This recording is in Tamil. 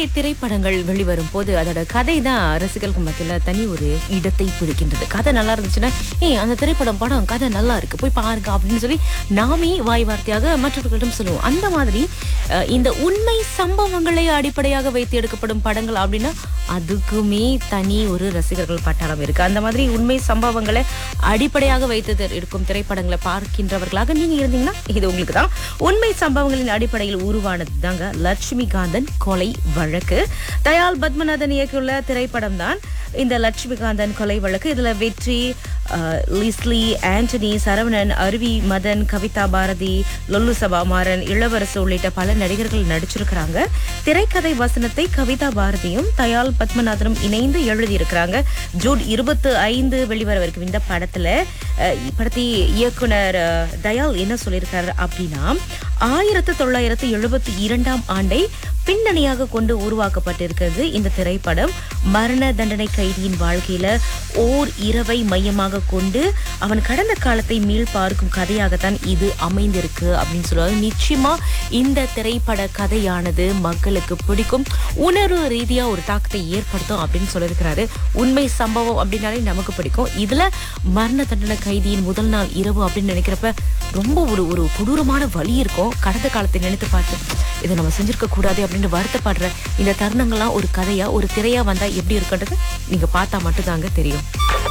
திரைப்படங்கள் வெளிவரும் போது அதோட கதை தான் ரசிகர்களுக்கு மத்தியில தனி ஒரு இடத்தை பிடிக்கின்றது கதை நல்லா இருந்துச்சுன்னா ஏய் அந்த திரைப்படம் படம் கதை நல்லா இருக்கு போய் பாருங்க அப்படின்னு சொல்லி நாமே வாய் வார்த்தையாக மற்றவர்களிடம் சொல்லுவோம் அந்த மாதிரி அஹ், இந்த உண்மை சம்பவங்களை அடிப்படையாக வைத்து எடுக்கப்படும் படங்கள் அப்படின்னா அதுக்குமே தனி ஒரு ரசிகர்கள் பட்டாளம் இருக்கு அந்த மாதிரி உண்மை சம்பவங்களை அடிப்படையாக வைத்து தெ- இருக்கும் திரைப்படங்களை பார்க்கின்றவர்களாக நீங்க இருந்தீங்கன்னா இது உங்களுக்கு தான் உண்மை சம்பவங்களின் அடிப்படையில் உருவானது தாங்க லட்சுமி காந்தன் கொலை வழக்கு தயால் பத்மநாதன் இயக்கியுள்ள திரைப்படம் தான் இந்த லட்சுமிகாந்தன் கொலை வழக்கு இதுல வெற்றி அஹ், லிஸ்லி ஆண்டனி சரவணன் அருவி மதன் கவிதா பாரதி லொல்லு சபாமாறன் இளவரசு உள்ளிட்ட பல நடிகர்கள் நடிச்சிருக்கிறாங்க திரைக்கதை வசனத்தை கவிதா பாரதியும் தயால் பத்மநாதனும் இணைந்து எழுதியிருக்கிறாங்க ஜூன் இருபத்து ஐந்து வெளிவரவிருக்கும் இந்த படத்துல அஹ், படத்தை இயக்குனர் அஹ், தயால் என்ன சொல்லியிருக்காரு அப்படின்னா ஆயிரத்து தொள்ளாயிரத்து எழுபத்தி இரண்டாம் ஆண்டை பின்னணியாக கொண்டு உருவாக்கப்பட்டிருக்கிறது இந்த திரைப்படம் மரண தண்டனை கைதியின் வாழ்க்கையில ஓர் இரவை மையமாக கொண்டு அவன் கடந்த காலத்தை மீள் பார்க்கும் கதையாகத்தான் இது அமைந்திருக்கு அப்படின்னு சொல்லுவாங்க நிச்சயமா இந்த திரைப்பட கதையானது மக்களுக்கு பிடிக்கும் உணர்வு ரீதியா ஒரு தாக்கத்தை ஏற்படுத்தும் அப்படின்னு சொல்லியிருக்கிறாரு உண்மை சம்பவம் அப்படின்னாலே நமக்கு பிடிக்கும் இதுல மரண தண்டனை கைதியின் முதல் நாள் இரவு அப்படின்னு நினைக்கிறப்ப ரொம்ப ஒரு ஒரு கொடூரமான வலி இருக்கும் கடந்த காலத்தை நினைத்து பார்த்து இதை நம்ம செஞ்சிருக்க கூடாது அப்படின்னு வருத்தப்படுற இந்த தருணங்கள்லாம் ஒரு கதையா ஒரு திரையா வந்தா எப்படி இருக்குன்றது நீங்க பார்த்தா மட்டும்தாங்க தெரியும்